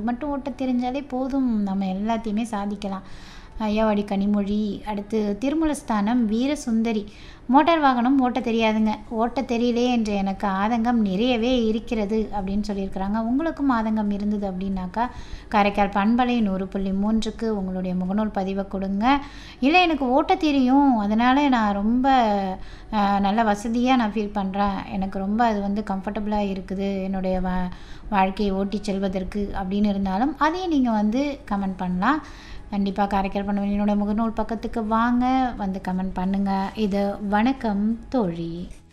மட்டும் ஓட்ட தெரிஞ்சாலே போதும் நம்ம எல்லாத்தையுமே சாதிக்கலாம் ஐயாவாடி கனிமொழி அடுத்து திருமலஸ்தானம் வீரசுந்தரி மோட்டார் வாகனம் ஓட்ட தெரியாதுங்க ஓட்ட தெரியலே என்று எனக்கு ஆதங்கம் நிறையவே இருக்கிறது அப்படின்னு சொல்லியிருக்கிறாங்க உங்களுக்கும் ஆதங்கம் இருந்தது அப்படின்னாக்கா காரைக்கால் பண்பலை நூறு புள்ளி மூன்றுக்கு உங்களுடைய முகநூல் பதிவை கொடுங்க இல்லை எனக்கு ஓட்ட தெரியும் அதனால் நான் ரொம்ப அஹ், நல்ல வசதியாக நான் ஃபீல் பண்ணுறேன் எனக்கு ரொம்ப அது வந்து கம்ஃபர்டபுளாக இருக்குது என்னுடைய வா வாழ்க்கையை ஓட்டி செல்வதற்கு அப்படின்னு இருந்தாலும் அதையும் நீங்கள் வந்து கமெண்ட் பண்ணலாம் கண்டிப்பாக காரைக்கால் பண்ணுவேன் என்னோட முகநூல் பக்கத்துக்கு வாங்க வந்து கமெண்ட் பண்ணுங்கள் இது வணக்கம் தோழி